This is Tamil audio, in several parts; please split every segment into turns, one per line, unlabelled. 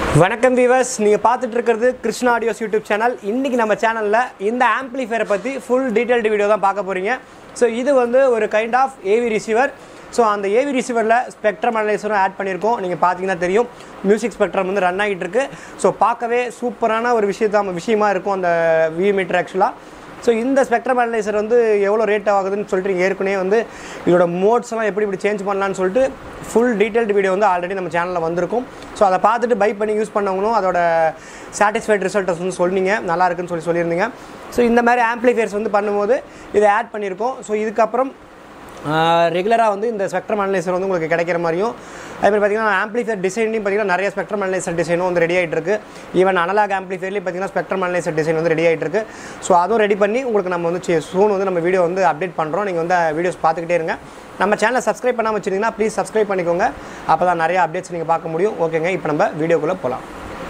வணக்கம் வீவர்ஸ் நீங்கள் பார்த்துட்டு இருக்கிறது கிருஷ்ணா ஆடியோஸ் யூடியூப் சேனல் இன்றைக்கி நம்ம சேனலில் இந்த ஆம்ப்ளிஃபையரை பற்றி ஃபுல் டீட்டெயில்டு வீடியோ தான் பார்க்க போகிறீங்க ஸோ இது வந்து ஒரு kind of AV receiver so அந்த ஏவி ரிசீவரில் ஸ்பெக்ட்ரம் அனலைசரும் ஆட் பண்ணியிருக்கோம் நீங்கள் பார்த்தீங்கன்னா தெரியும் மியூசிக் ஸ்பெக்ட்ரம் வந்து ரன் ஆகிட்டு இருக்கு ஸோ பார்க்கவே சூப்பரான ஒரு விஷயத்த விஷயமா இருக்கும் அந்த வி மீட்டர் ஆக்சுவலாக ஸோ இந்த ஸ்பெக்ட்ரம் அனலைசர் வந்து எவ்வளோ ரேட் ஆகுதுன்னு சொல்லிட்டு நீங்கள் ஏற்கனவே வந்து இதோட மோட்ஸ்லாம் எப்படி இப்படி சேஞ்ச் பண்ணலான்னு சொல்லிட்டு ஃபுல் டீட்டெயில்டு வீடியோ வந்து ஆல்ரெடி நம்ம சேனலில் வந்திருக்கும் ஸோ அதை பார்த்துட்டு பை பண்ணி யூஸ் பண்ணவங்களும் அதோட சாட்டிஸ்ஃபைட் ரிசல்ட்டஸ் வந்து சொன்னீங்க நல்லா இருக்குன்னு சொல்லி சொல்லியிருந்தீங்க ஸோ இந்த மாதிரி ஆம்ப்ளிஃபையர்ஸ் வந்து பண்ணும்போது இதை ஆட் பண்ணியிருக்கோம் ஸோ இதுக்கப்புறம் ரெகுலராக வந்து இந்த ஸ்பெக்ட்ரம் அனலைசர் வந்து உங்களுக்கு கிடைக்கிற மாதிரியும் அதே மாதிரி பார்த்தீங்கன்னா ஆம்ப்ளிஃபையர் டிசைன்லையும் பார்த்தீங்கன்னா நிறைய ஸ்பெக்ட்ரம் அனலைசர் டிசைனும் வந்து ரெடி ஆகிட்டு இருக்கு ஈவன் அனலாக் ஆம்ப்ளிஃபையர்லேயும் பார்த்தீங்கன்னா ஸ்பெக்ட்ரம் அனலைசர் டிசைன் வந்து ரெடி ஆகிட்டு இருக்கு ஸோ அதுவும் ரெடி பண்ணி உங்களுக்கு நம்ம வந்து சூன் வந்து நம்ம வீடியோ வந்து அப்டேட் பண்ணுறோம் நீங்கள் வந்து வீடியோஸ் பார்த்துக்கிட்டே இருங்க நம்ம சேனலை சப்ஸ்கிரைப் பண்ணாமல் வச்சிருந்தீங்கன்னா ப்ளீஸ் சப்ஸ்கிரைப் பண்ணிக்கோங்க அப்போ தான் நிறைய அப்டேட்ஸ் நீங்கள் பார்க்க முடியும் ஓகேங்க இப்போ நம்ம வீடியோக்குள்ளே போகலாம்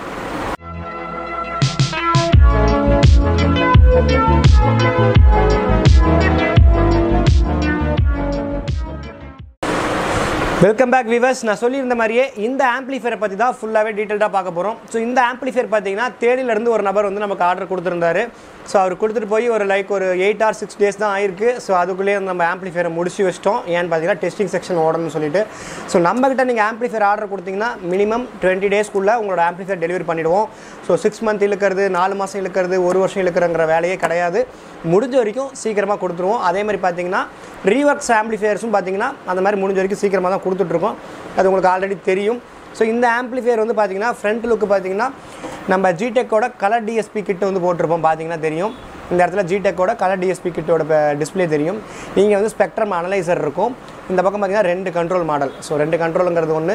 வெல்கம் பேக் விவர்ஸ் நான் சொல்லியிருந்த மாதிரியே இந்த ஆம்ப்ளிஃபையரை பற்றி தான் ஃபுல்லாகவே டீட்டெயில்டாக பார்க்க போகிறோம் ஸோ இந்த ஆம்ப்ளிஃபையர் பார்த்தீங்கன்னா தேனியிலேருந்து ஒரு நபர் வந்து நமக்கு ஆர்டர் கொடுத்துருந்தாரு ஸோ அவர் கொடுத்துட்டு போய் ஒரு லைக் ஒரு எயிட் ஆர் சிக்ஸ் டேஸ் தான் ஆயிருக்கு ஸோ அதுக்குள்ளேயே நம்ம ஆம்ப்ளிஃபையரை முடிச்சு வச்சிட்டோம் ஏன்னு பார்த்தீங்கன்னா டெஸ்டிங் செக்ஷன் ஓடணும்னு சொல்லிட்டு ஸோ நம்மக்கிட்ட நீங்கள் ஆம்ப்ளிஃபையர் ஆர்டர் கொடுத்தீங்கன்னா மினிமம் டுவெண்ட்டி டேஸ்க்குள்ளே உங்களோட ஆம்ப்ளிஃபையர் டெலிவரி பண்ணிவிடுவோம் ஸோ சிக்ஸ் மந்த் இழுக்கிறது நாலு மாதம் இழுக்கிறது ஒரு வருஷம் இழுக்கிறங்கிற வேலையே கிடையாது முடிஞ்ச வரைக்கும் சீக்கிரமாக கொடுத்துருவோம் அதே மாதிரி பார்த்தீங்கன்னா ரீவர்க்ஸ் ஆம்ப்ளிஃபையர்ஸும் பார்த்தீங்கன்னா அந்த மாதிரி முடிஞ்ச வரைக்கும் சீக்கிரமாக தான் கொடுத்துட்ருக்கோம் அது உங்களுக்கு ஆல்ரெடி தெரியும் ஸோ இந்த ஆம்ப்ளிஃபையர் வந்து பார்த்தீங்கன்னா ஃப்ரண்ட் லுக்கு பார்த்தீங்கன்னா நம்ம ஜிடெக்கோட கலர் டிஎஸ்பி கிட்ட வந்து போட்டிருப்போம் பார்த்தீங்கன்னா தெரியும் இந்த இடத்துல ஜிடெக்கோட கலர் டிஎஸ்பி கிட்டோட டிஸ்பிளே தெரியும் இங்கே வந்து ஸ்பெக்ட்ரம் அனலைசர் இருக்கும் இந்த பக்கம் பார்த்தீங்கன்னா ரெண்டு கண்ட்ரோல் மாடல் ஸோ ரெண்டு கண்ட்ரோலுங்கிறது ஒன்று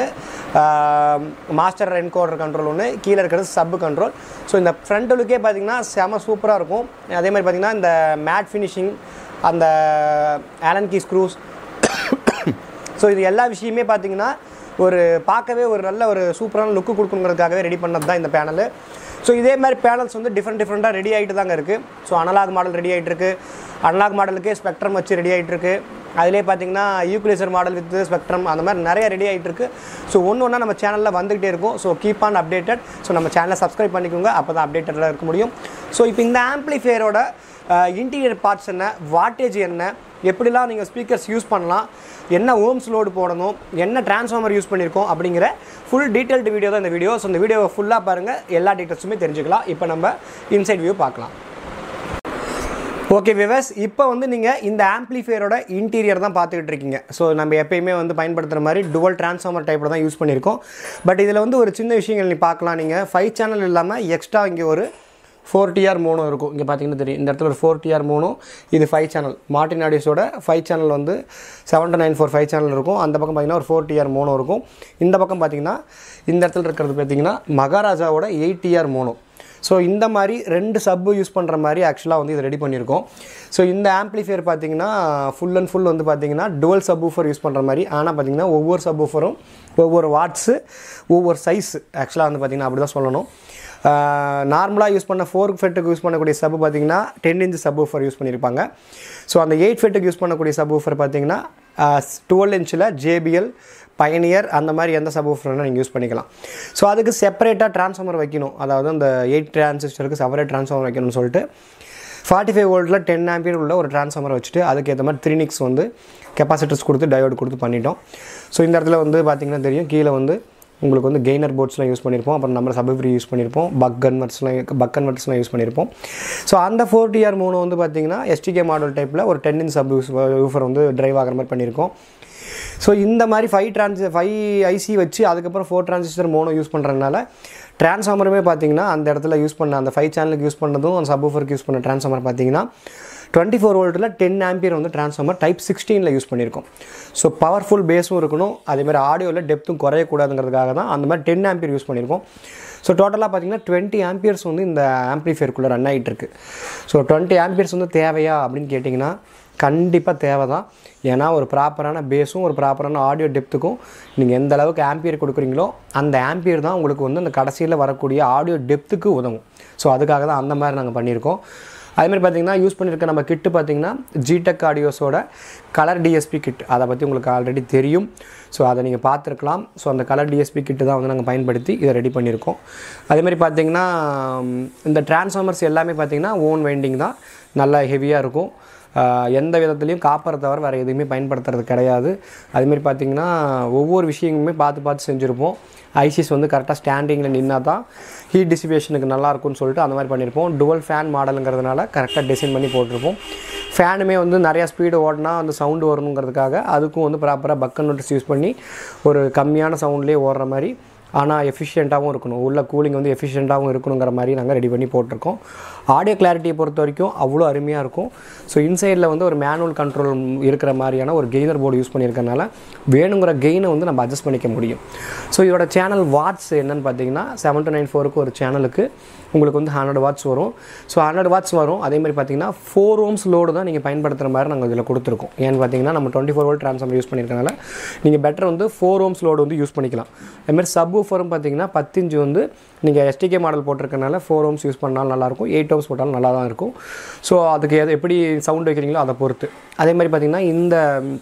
மாஸ்டர் என்கோடர் கண்ட்ரோல் ஒன்று கீழே இருக்கிறது சப் கண்ட்ரோல் ஸோ இந்த ஃப்ரண்ட் லுக்கே பார்த்தீங்கன்னா செம சூப்பராக இருக்கும் அதே மாதிரி பார்த்தீங்கன்னா இந்த மேட் ஃபினிஷிங் அந்த ஆலன் கீ ஸ்க்ரூஸ் ஸோ இது எல்லா விஷயமே பார்த்தீங்கன்னா ஒரு பார்க்கவே ஒரு நல்ல ஒரு சூப்பரான லுக்கு கொடுக்கணுங்கிறதுக்காகவே ரெடி பண்ணது தான் இந்த பேனலு ஸோ இதே மாதிரி பேனல்ஸ் வந்து டிஃப்ரெண்ட் டிஃப்ரெண்ட்டாக ரெடி ஆகிட்டு தாங்க இருக்குது ஸோ அனலாக் மாடல் ரெடி ஆகிட்டு இருக்கு அனலாக் மாடலுக்கே ஸ்பெக்ட்ரம் வச்சு ரெடி ஆகிட்டு இருக்கு அதிலே பார்த்தீங்கன்னா யூக்லேசர் மாடல் வித் ஸ்பெக்ட்ரம் அந்த மாதிரி நிறைய ரெடி ஆகிட்டு இருக்கு ஸோ ஒன்று ஒன்றா நம்ம சேனலில் வந்துகிட்டே இருக்கும் so keep on updated so நம்ம சேனலை சப்ஸ்கிரைப் பண்ணிக்கோங்க அப்போ தான் அப்டேட்டடில் இருக்க முடியும் ஸோ இப்போ இந்த ஆம்ப்ளிஃபையரோட இன்டீரியர் பார்ட்ஸ் என்ன வாட்டேஜ் என்ன எப்படிலாம் நீங்கள் ஸ்பீக்கர்ஸ் யூஸ் பண்ணலாம் என்ன ஓம்ஸ் லோடு போடணும் என்ன டிரான்ஸ்ஃபார்மர் யூஸ் பண்ணியிருக்கோம் அப்படிங்கிற ஃபுல் டீட்டெயில்டு வீடியோ தான் இந்த வீடியோ ஸோ இந்த வீடியோவை ஃபுல்லாக பாருங்கள் எல்லா டீட்டெயில்ஸுமே தெரிஞ்சுக்கலாம் இப்போ நம்ம இன்சைட் வியூ பார்க்கலாம் ஓகே விவஸ் இப்போ வந்து நீங்கள் இந்த ஆம்ப்ளிஃபையரோட இன்டீரியர் தான் பார்த்துக்கிட்டு இருக்கீங்க ஸோ நம்ம எப்பயுமே வந்து பயன்படுத்துகிற மாதிரி டுவல் டிரான்ஸ்ஃபார்மர் டைப்பில் தான் யூஸ் பண்ணியிருக்கோம் பட் இதில் வந்து ஒரு சின்ன விஷயங்கள் நீ பார்க்கலாம் நீங்கள் ஃபைவ் சேனல் இல்லாமல் எக்ஸ்ட்ரா இங்கே ஒரு ஃபோர் டிஆர் மூணும் இருக்கும் இங்கே பார்த்தீங்கன்னா தெரியும் இந்த இடத்துல ஒரு ஃபோர் டிஆர் மூணும் இது ஃபைவ் சேனல் மார்டின் ஆடியோஸோட ஃபைவ் சேனல் வந்து seven to nine four five channel இருக்கும் அந்த பக்கம் பார்த்தீங்கன்னா ஒரு ஃபோர் டிஆர் மூணும் இருக்கும் இந்த பக்கம் பார்த்தீங்கன்னா இந்த இடத்துல இருக்கிறது பார்த்தீங்கன்னா மகாராஜாவோட எயிட் டிஆர் மூணும் ஸோ இந்த மாதிரி ரெண்டு சப்பு யூஸ் பண்ணுற மாதிரி ஆக்சுவலாக வந்து இதை ரெடி பண்ணியிருக்கோம் ஸோ இந்த ஆம்ப்ளிஃபையர் பார்த்தீங்கன்னா ஃபுல் அண்ட் ஃபுல் வந்து பார்த்தீங்கன்னா டுவல் சப்வூஃபர் யூஸ் பண்ணுற மாதிரி ஆனால் பார்த்தீங்கன்னா ஒவ்வொரு சப்வூஃபரும் ஒவ்வொரு வாட்ஸு ஒவ்வொரு சைஸ் ஆக்சுவலாக வந்து பார்த்தீங்கன்னா அப்படி தான் சொல்லணும் நார்மலாக யூஸ் பண்ண ஃபோர் ஃபெட்டுக்கு யூஸ் பண்ணக்கூடிய சப்பு பார்த்தீங்கன்னா ten inch subwoofer use பண்ணியிருப்பாங்க ஸோ அந்த எயிட் ஃபெட்டுக்கு யூஸ் பண்ணக்கூடிய சப் ஊஃபர் பார்த்தீங்கன்னா டுவெல் இன்ச்சில் ஜேபிஎல் பயனியர் அந்த மாதிரி எந்த சப் ஊஃபர்னா நீங்கள் யூஸ் பண்ணிக்கலாம் ஸோ அதுக்கு செப்பரேட்டாக ட்ரான்ஸ்ஃபார்மர் வைக்கணும் அதாவது அந்த எயிட் டிரான்சிஸ்டருக்கு செப்பரேட் ட்ரான்ஸ்ஃபார்மர் வைக்கணும்னு சொல்லிட்டு ஃபார்ட்டி ஃபைவ் வோல்ட்டில் டென் ஆம்பியர் உள்ள ஒரு ட்ரான்ஸ்ஃபார்மர் வச்சுட்டு அதுக்கேற்ற மாதிரி த்ரீனிக்ஸ் வந்து கெப்பாசிட்டர்ஸ் கொடுத்து டயோடு கொடுத்து பண்ணிட்டோம் ஸோ இந்த இடத்துல வந்து பார்த்திங்கன்னா தெரியும் கீழே வந்து உங்களுக்கு வந்து கெய்னர் போர்ட்ஸ்லாம் யூஸ் பண்ணியிருப்போம் அப்புறம் நம்ம சப்ஃப்ரி யூஸ் பண்ணியிருப்போம் பக் கன்வெர்ட்ஸ்லாம் பக் கன்வெர்ட்ஸ்லாம் யூஸ் பண்ணியிருப்போம் ஸோ அந்த ஃபோர் டிஆர் மூணு வந்து பார்த்தீங்கன்னா எஸ்டிகே மாடல் டைப்பில் ஒரு டென் இன் சப் யூஃபர் வந்து ட்ரைவ் ஆகிற மாதிரி பண்ணியிருக்கோம் ஸோ இந்த மாதிரி ஃபைவ் ட்ரான்ஸ் ஃபைவ் ஐசி வச்சு அதுக்கப்புறம் ஃபோர் டிரான்சிஸ்டர் மூணு யூஸ் பண்ணுறதுனால ட்ரான்ஸ்ஃபார்மருமே பார்த்தீங்கன்னா அந்த இடத்துல யூஸ் பண்ண அந்த ஃபைவ் சேனலுக்கு யூஸ் பண்ணதும் அந்த சப்ஃபருக்கு யூஸ் பண்ண ட்ரான்ஸ்ஃபார்மர் பார்த்தீங்கன்னா டுவெண்ட்டி ஃபோர் வோல்ட்டில் டென் ஆம்பியர் வந்து ட்ரான்ஸ்ஃபார்மர் டைப் சிக்ஸ்டீனில் யூஸ் பண்ணியிருக்கோம் ஸோ பவர்ஃபுல் பேஸும் இருக்கணும் அதேமாதிரி ஆடியோவில் டெப்த்தும் குறையக்கூடாதுங்கிறதுக்காக தான் அந்த மாதிரி டென் ஆம்பியர் யூஸ் பண்ணியிருக்கோம் ஸோ டோட்டலாக பார்த்தீங்கன்னா டுவெண்ட்டி ஆம்பியர்ஸ் வந்து இந்த ஆம்ப்ளிஃபையருக்குள்ளே ரன் ஆகிட்டு இருக்கு ஸோ டுவெண்ட்டி ஆம்பியர்ஸ் வந்து தேவையா அப்படின்னு கேட்டிங்கன்னா கண்டிப்பாக தேவை தான் ஏன்னா ஒரு ப்ராப்பரான பேஸும் ஒரு ப்ராப்பரான ஆடியோ டெப்த்துக்கும் நீங்கள் எந்த அளவுக்கு ஆம்பியர் கொடுக்குறீங்களோ அந்த ஆம்பியர் தான் உங்களுக்கு வந்து அந்த கடைசியில் வரக்கூடிய ஆடியோ டெப்த்துக்கு உதவும் ஸோ அதுக்காக தான் அந்த மாதிரி நாங்கள் பண்ணியிருக்கோம் அதேமாதிரி பார்த்தீங்கன்னா யூஸ் பண்ணியிருக்க நம்ம கிட்டு பார்த்தீங்கன்னா ஜிடெக் ஆடியோஸோட கலர் டிஎஸ்பி கிட் அதை பற்றி உங்களுக்கு ஆல்ரெடி தெரியும் ஸோ அதை நீங்கள் பார்த்துருக்கலாம் ஸோ அந்த கலர் டிஎஸ்பி கிட்டு தான் வந்து நாங்கள் பயன்படுத்தி இதை ரெடி பண்ணியிருக்கோம் அதேமாதிரி பார்த்தீங்கன்னா ம், இந்த டிரான்ஸ்ஃபார்மர்ஸ் எல்லாமே பார்த்தீங்கன்னா ஓன் வைண்டிங் தான் நல்லா ஹெவியாக இருக்கும் ஆஹ் எந்த விதத்துலையும் காப்பரை தவிர வேறு எதுவுமே பயன்படுத்துறது கிடையாது அதுமாரி பார்த்தீங்கன்னா ஒவ்வொரு விஷயங்களுமே பார்த்து பார்த்து செஞ்சுருப்போம் ஐசிஸ் வந்து கரெக்டாக ஸ்டாண்டிங்கில் நின்னா தான் ஹீட் டிசிபேஷனுக்கு நல்லா இருக்கும்னு சொல்லிட்டு அந்த மாதிரி பண்ணியிருப்போம் டுவல் ஃபேன் மாடலுங்கிறதுனால கரெக்டாக டிசைன் பண்ணி போட்டிருப்போம் ஃபேனுமே வந்து நிறையா ஸ்பீடு ஓடினா அந்த சவுண்டு வரணுங்கிறதுக்காக அதுக்கும் வந்து ப்ராப்பராக பக்கன் நோட்டஸ் யூஸ் பண்ணி ஒரு கம்மியான சவுண்ட்லேயே ஓடுற மாதிரி ஆனால் எஃபிஷியண்ட்டாகவும் இருக்கணும் உள்ள கூலிங் வந்து எஃபிஷியண்ட்டாகவும் இருக்கணுங்கிற மாதிரி நாங்கள் ரெடி பண்ணி போட்டிருக்கோம் ஆடியோ கிளாரிட்டியை பொறுத்த வரைக்கும் அவ்வளோ அருமையாக இருக்கும் ஸோ இன்சைடில் வந்து ஒரு மேனுவல் கண்ட்ரோல் இருக்கிற மாதிரியான ஒரு கெய்னர் போர்டு யூஸ் பண்ணியிருக்கனால வேணுங்கிற கெயினை வந்து நம்ம அட்ஜஸ்ட் பண்ணிக்க முடியும் ஸோ இதோட சேனல் வாட்ஸ் என்னன்னு பார்த்தீங்கன்னா செவன் டு நைன் ஃபோருக்கு ஒரு சேனலுக்கு உங்களுக்கு வந்து ஹண்ட்ரட் வாட்ஸ் வரும் ஸோ ஹண்ட்ரட் வாட்ஸ் வரும் அதே மாதிரி பார்த்தீங்கன்னா ஃபோர் ஓம்ஸ் லோடு தான் நீங்கள் பயன்படுத்துகிற மாதிரி நாங்கள் இதில் கொடுத்துருக்கோம் ஏன்னு பார்த்தீங்கன்னா நம்ம twenty four volt transformer use பண்ணியிருக்கனால நீங்கள் பெட்டர் வந்து ஃபோர் ஓம்ஸ் லோடு வந்து யூஸ் பண்ணிக்கலாம் அதுமாதிரி சப் ஊஃபரும் பார்த்தீங்கன்னா பத்து இன்ச்சு வந்து நீங்கள் எஸ்டிகே மாடல் போட்டிருக்கனால ஃபோர் ஓம்ஸ் யூஸ் பண்ணாலும் நல்லாயிருக்கும் எயிட் ஓம்ஸ் போட்டாலும் நல்லா தான் இருக்கும் ஸோ அதுக்கு எது எப்படி சவுண்ட் வைக்கிறீங்களோ அதை பொறுத்து அதே மாதிரி பார்த்தீங்கன்னா இந்த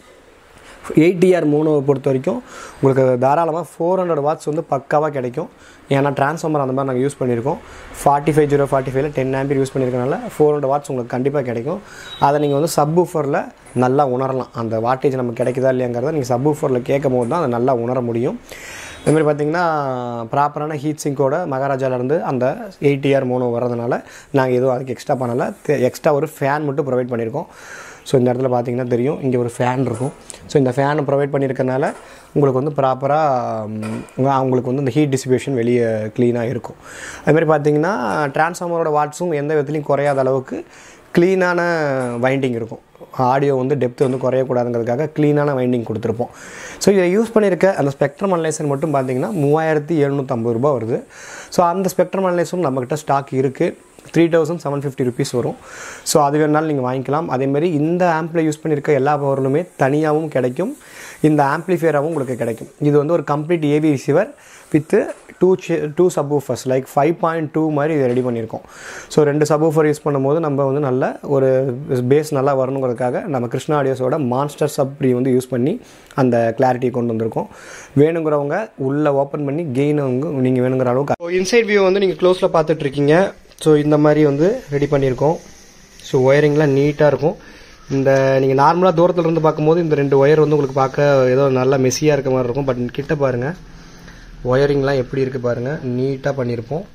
எயிட்டிஆர் மூணு பொறுத்த வரைக்கும் உங்களுக்கு தாராளமாக ஃபோர் ஹண்ட்ரட் வாட்ஸ் வந்து பக்காவாக கிடைக்கும் ஏன்னா ட்ரான்ஸ்ஃபார்மர் அந்த மாதிரி நாங்கள் யூஸ் பண்ணியிருக்கோம் ஃபார்ட்டி ஃபைவ் ஜீரோ ஃபார்ட்டி ஃபைவ்ல டென் ஆம்பியர் யூஸ் பண்ணியிருக்கனால ஃபோர் ஹண்ட்ரட் வாட்ஸ் உங்களுக்கு கண்டிப்பாக கிடைக்கும் அதை நீங்கள் வந்து சப் ஊஃபரில் நல்லா உணரலாம் அந்த வாட்டேஜ் நமக்கு கிடைக்குதா இல்லையாங்கிறத நீங்கள் சப் ஊஃபரில் கேட்கும் போது தான் அதை நல்லா உணர முடியும் அதுமாதிரி பார்த்தீங்கன்னா ப்ராப்பரான ஹீட் சிங்கோட மகாராஜாலேருந்து அந்த எயிட்டிஆர் மூணு வர்றதுனால நாங்கள் எதுவும் அதுக்கு எக்ஸ்ட்ரா பண்ணலை எக்ஸ்ட்ரா ஒரு ஃபேன் மட்டும் ப்ரொவைட் பண்ணியிருக்கோம் ஸோ இந்த இடத்துல பார்த்தீங்கன்னா தெரியும் இங்கே ஒரு ஃபேன் இருக்கும் ஸோ இந்த ஃபேனை ப்ரொவைட் பண்ணியிருக்கனால உங்களுக்கு வந்து ப்ராப்பராக உங்களுக்கு வந்து இந்த ஹீட் டிசிபேஷன் வெளியே க்ளீனாக இருக்கும் அதுமாதிரி பார்த்தீங்கன்னா டிரான்ஸ்ஃபார்மரோட வாட்ஸும் எந்த விதத்துலையும் குறையாத அளவுக்கு க்ளீனான வைண்டிங் இருக்கும் ஆடியோ வந்து டெப்த் வந்து குறையக்கூடாதுங்கிறதுக்காக க்ளீனான வைண்டிங் கொடுத்துருப்போம் ஸோ இதை யூஸ் பண்ணியிருக்க அந்த ஸ்பெக்ட்ரம் அனலைசர் மட்டும் பார்த்தீங்கன்னா மூவாயிரத்தி எழுநூற்றம்பது ரூபா வருது ஸோ அந்த ஸ்பெக்ட்ரம் அனலைசரும் நம்மக்கிட்ட ஸ்டாக் இருக்குது three thousand seven fifty rupees வரும் ஸோ அது வேணாலும் நீங்கள் வாங்கிக்கலாம் அதேமாதிரி இந்த ஆம்பில் யூஸ் பண்ணியிருக்க எல்லா பவர்களுமே தனியாகவும் கிடைக்கும் இந்த ஆம்ப்ளிஃபையராகவும் உங்களுக்கு கிடைக்கும் இது வந்து ஒரு complete AV receiver with two two subwoofers like five point two மாதிரி இதை ரெடி பண்ணியிருக்கோம் ஸோ ரெண்டு சப்வூஃபர் யூஸ் பண்ணும்போது நம்ம வந்து நல்ல ஒரு பேஸ் நல்லா வரணுங்கிறதுக்காக நம்ம கிருஷ்ணா ஆடியோஸோட மான்ஸ்டர் சப்ரி வந்து யூஸ் பண்ணி அந்த கிளாரிட்டியை கொண்டு வந்திருக்கோம் வேணுங்கிறவங்க உள்ளே ஓப்பன் பண்ணி கெயின் வந்து நீங்கள் வேணுங்கிற அளவுக்கு இன்சைட் வியூ வந்து நீங்கள் க்ளோஸில் பார்த்துட்டு இருக்கீங்க ஸோ இந்த மாதிரி வந்து ரெடி பண்ணியிருக்கோம் ஸோ ஒயரிங்லாம் நீட்டாக இருக்கும் இந்த நீங்கள் நார்மலாக தூரத்தில் இருந்து பார்க்கும்போது இந்த ரெண்டு ஒயர் வந்து உங்களுக்கு பார்க்க ஏதோ நல்லா மெஸ்ஸியாக இருக்க மாதிரி இருக்கும் பட் கிட்ட பாருங்கள் ஒயரிங்லாம் எப்படி இருக்குது பாருங்கள் நீட்டாக பண்ணியிருப்போம்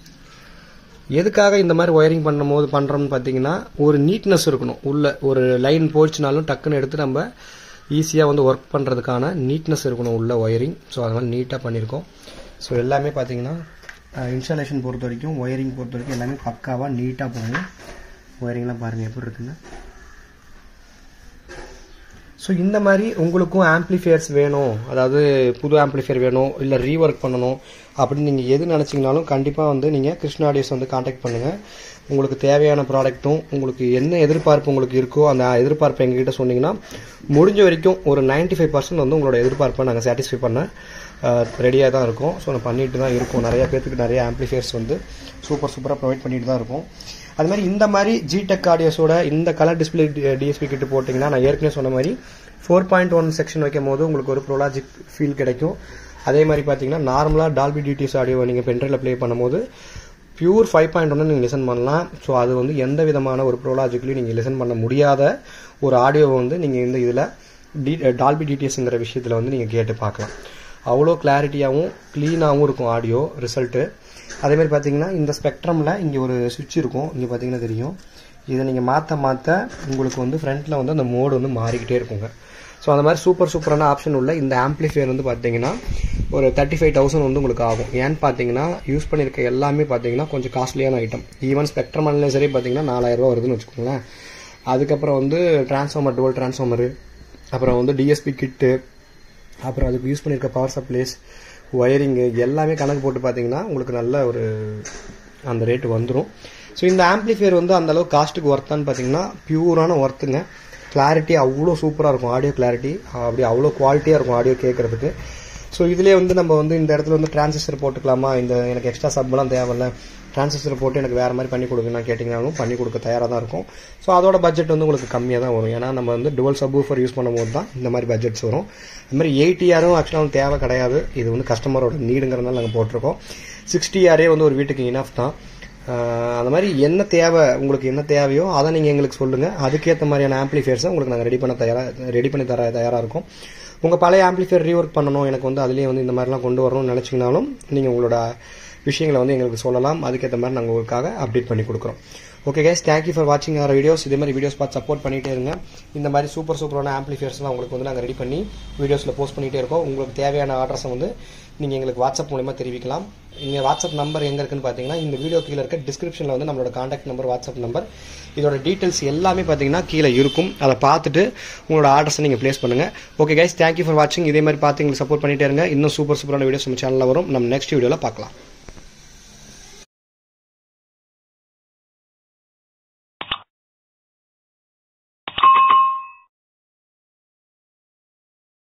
எதுக்காக இந்த மாதிரி ஒயரிங் பண்ணும்போது பண்ணுறோம்னு பார்த்தீங்கன்னா ஒரு நீட்னஸ் இருக்கணும் உள்ள ஒரு லைன் போச்சுனாலும் டக்குன்னு எடுத்து நம்ம ஈஸியாக வந்து ஒர்க் பண்ணுறதுக்கான நீட்னஸ் இருக்கணும் உள்ள ஒயரிங் ஸோ அதனால் நீட்டாக பண்ணியிருக்கோம் ஸோ எல்லாமே பார்த்தீங்கன்னா இன்ஸ்டாலேஷன் பொறுத்த வரைக்கும் ஒயரிங் பொறுத்த வரைக்கும் எல்லாமே பக்காவாக நீட்டாக போகும் ஒயரிங்லாம் பாருங்கள் எப்படி இருக்குன்னு ஸோ இந்த மாதிரி உங்களுக்கும் ஆம்ப்ளிஃபையர்ஸ் வேணும் அதாவது புது ஆம்ப்ளிஃபையர் வேணும் இல்லை ரீஒர்க் பண்ணணும் அப்படின்னு நீங்கள் எது நினச்சிங்கனாலும் கண்டிப்பாக வந்து நீங்கள் கிருஷ்ணா ஆடியோஸ் வந்து காண்டாக்ட் பண்ணுங்கள் உங்களுக்கு தேவையான ப்ராடக்ட்டும் உங்களுக்கு என்ன எதிர்பார்ப்பு உங்களுக்கு இருக்கோ அந்த எதிர்பார்ப்பை எங்ககிட்ட சொன்னீங்கன்னா முடிஞ்ச வரைக்கும் ஒரு 95% ஃபைவ் பர்சன்ட் வந்து உங்களோட எதிர்பார்ப்பை நாங்கள் சாட்டிஸ்ஃபை பண்ண ரெடியாக தான் இருக்கோம் ஸோ நான் பண்ணிட்டு தான் இருக்கோம் நிறைய பேர்த்துக்கு நிறைய ஆம்ப்ளிஃபையர்ஸ் வந்து சூப்பர் சூப்பராக ப்ரொவைட் பண்ணிட்டு தான் இருக்கோம் அது மாதிரி இந்த மாதிரி ஜிடெக் ஆடியோஸோட இந்த கலர் டிஸ்பிளே டிஎஸ்பி கிட்ட போட்டிங்கன்னா நான் ஏற்கனவே சொன்ன மாதிரி ஃபோர் பாயிண்ட் ஒன் செக்ஷன் வைக்கும் போது உங்களுக்கு ஒரு ப்ரோலாஜிக் ஃபீல் கிடைக்கும் அதே மாதிரி பார்த்தீங்கன்னா நார்மலாக டால்பி டிடிஎஸ் ஆடியோ நீங்கள் பென்ட்ரைவில் ப்ளே பண்ணும்போது பியூர் ஃபைவ் பாயிண்ட் ஒன்று நீங்கள் லிசன் பண்ணலாம் ஸோ அது வந்து எந்த விதமான ஒரு ப்ரோலாஜிக்கலையும் நீங்கள் லிசன் பண்ண முடியாத ஒரு ஆடியோவை வந்து நீங்கள் இந்த இதில் டி டால்பி டிடிஎஸ்ங்கிற விஷயத்தில் வந்து நீங்கள் கேட்டு பார்க்கலாம் அவ்வளோ கிளாரிட்டியாகவும் க்ளீனாகவும் இருக்கும் ஆடியோ ரிசல்ட்டு அதே மாதிரி பார்த்தீங்கன்னா இந்த ஸ்பெக்ட்ரமில் இங்கே ஒரு சுவிட்ச் இருக்கும் இங்கே பார்த்தீங்கன்னா தெரியும் இதை நீங்கள் மாற்ற மாற்ற உங்களுக்கு வந்து ஃப்ரண்ட்டில் வந்து அந்த மோடு வந்து மாறிக்கிட்டே இருக்குங்க ஸோ அந்த மாதிரி சூப்பர் சூப்பரான ஆப்ஷன் உள்ள இந்த ஆம்ப்ளிஃபையர் வந்து பார்த்தீங்கன்னா ஒரு தேர்ட்டி ஃபைவ் தௌசண்ட் வந்து உங்களுக்கு ஆகும் ஏன்னு பார்த்தீங்கன்னா யூஸ் பண்ணியிருக்க எல்லாமே பார்த்தீங்கன்னா கொஞ்சம் காஸ்ட்லியான ஐட்டம் ஈவன் ஸ்பெக்ட்ரம் அனலைசரே பார்த்தீங்கன்னா நாலாயிரரூவா வருதுன்னு வச்சுக்கோங்களேன் அதுக்கப்புறம் வந்து டிரான்ஸ்ஃபார்மர் டுவல் டிரான்ஸ்ஃபார்மரு அப்புறம் வந்து டிஎஸ்பி கிட்டு அப்புறம் அதுக்கு யூஸ் பண்ணியிருக்க பவர் சப்ளைஸ் ஒயரிங்கு எல்லாமே கணக்கு போட்டு பார்த்தீங்கன்னா உங்களுக்கு நல்ல ஒரு அந்த ரேட்டு வந்துடும் ஸோ இந்த ஆம்ப்ளிஃபையர் வந்து அந்த அளவுக்கு காஸ்ட்டுக்கு ஒர்த்தான்னு பார்த்தீங்கன்னா பியூரான ஒர்த்துங்க கிளாரிட்டி அவ்வளோ சூப்பராக இருக்கும் ஆடியோ கிளாரிட்டி அப்படி அவ்வளோ குவாலிட்டியாக இருக்கும் ஆடியோ கேட்குறதுக்கு ஸோ இதிலே வந்து நம்ம வந்து இந்த இடத்துல வந்து டிரான்சிஸ்டர் போட்டுக்கலாமா இந்த எனக்கு எக்ஸ்ட்ரா சப்லாம் தேவையில்ல டிரான்சிஸ்டர் போட்டு எனக்கு வேறு மாதிரி பண்ணி கொடுங்கன்னு கேட்டிங்கனாலும் பண்ணி கொடுக்க தயாராக தான் இருக்கும் ஸோ அதோட பட்ஜெட் வந்து உங்களுக்கு கம்மியாக தான் வரும் ஏன்னா நம்ம வந்து டுவல் சப்வூஃபர் யூஸ் பண்ணும்போது தான் இந்த மாதிரி பட்ஜெட்ஸ் வரும் அது மாதிரி எயிட்டி ஆரும் ஆக்சுவலாக வந்து தேவை கிடையாது இது வந்து கஸ்டமரோட நீடுங்கிறதுனால நாங்கள் போட்டிருக்கோம் சிக்ஸ்டி ஆரே வந்து ஒரு வீட்டுக்கு இனஃப் தான் ஆஹ் அந்த மாதிரி என்ன தேவை உங்களுக்கு என்ன தேவையோ அதை நீங்கள் எங்களுக்கு சொல்லுங்கள் அதுக்கேற்ற மாதிரியான ஆம்ப்ளிஃபையர்ஸை உங்களுக்கு நாங்கள் ரெடி பண்ண தயாராக ரெடி பண்ணி தர தயாராக இருக்கும் உங்கள் பழைய ஆம்ப்ளிஃபையர் ரீஒர்க் பண்ணணும் எனக்கு வந்து அதுலேயே வந்து இந்த மாதிரிலாம் கொண்டு வரணும்னு நினச்சிங்கனாலும் நீங்கள் உங்களோட விஷயங்களை வந்து எங்களுக்கு சொல்லலாம் அதுக்கேற்ற மாதிரி நாங்கள் உங்களுக்காக அப்டேட் பண்ணி கொடுக்குறோம் ஓகே கைஸ் தேங்க்யூ ஃபார் வாட்சிங் அவர் வீடியோஸ் இதே மாதிரி வீடியோஸ் பார்த்து சப்போர்ட் பண்ணிட்டே இருங்க இந்த மாதிரி சூப்பர் சூப்பரான ஆம்ப்ளிஃபையர்ஸ்லாம் உங்களுக்கு வந்து நாங்கள் ரெடி பண்ணி வீடியோஸில் போஸ்ட் பண்ணிகிட்டே இருக்கோம் உங்களுக்கு தேவையான ஆர்டர்ஸை வந்து நீங்கள் எங்களுக்கு வாட்ஸ்அப் மூலமா தெரிவிக்கலாம் இங்கே வாட்ஸ்அப் நம்பர் எங்கே இருக்குன்னு பார்த்தீங்கன்னா இந்த வீடியோ கீழே இருக்க டிஸ்கிரிப்ஷனில் வந்து நம்மளோட காண்டாக்ட் நம்பர் வாட்ஸ்அப் நம்பர் இதோட டீட்டெயில்ஸ் எல்லாமே பார்த்தீங்கன்னா கீழே இருக்கும் அதை பார்த்துட்டு உங்களோட ஆர்டர்ஸை நீங்கள் ப்ளேஸ் பண்ணுங்கள் ஓகே கைஸ் தேங்க்யூ ஃபார் வாட்சிங் இதே மாதிரி பார்த்து எங்களுக்கு சப்போர்ட் பண்ணிட்டே இருங்க இன்னும் சூப்பர் சூப்பரான வீடியோஸ் நம்ம சேனலில் வரும் நம்ம நெக்ஸ்ட் வீடியோவில் பார்க்கலாம்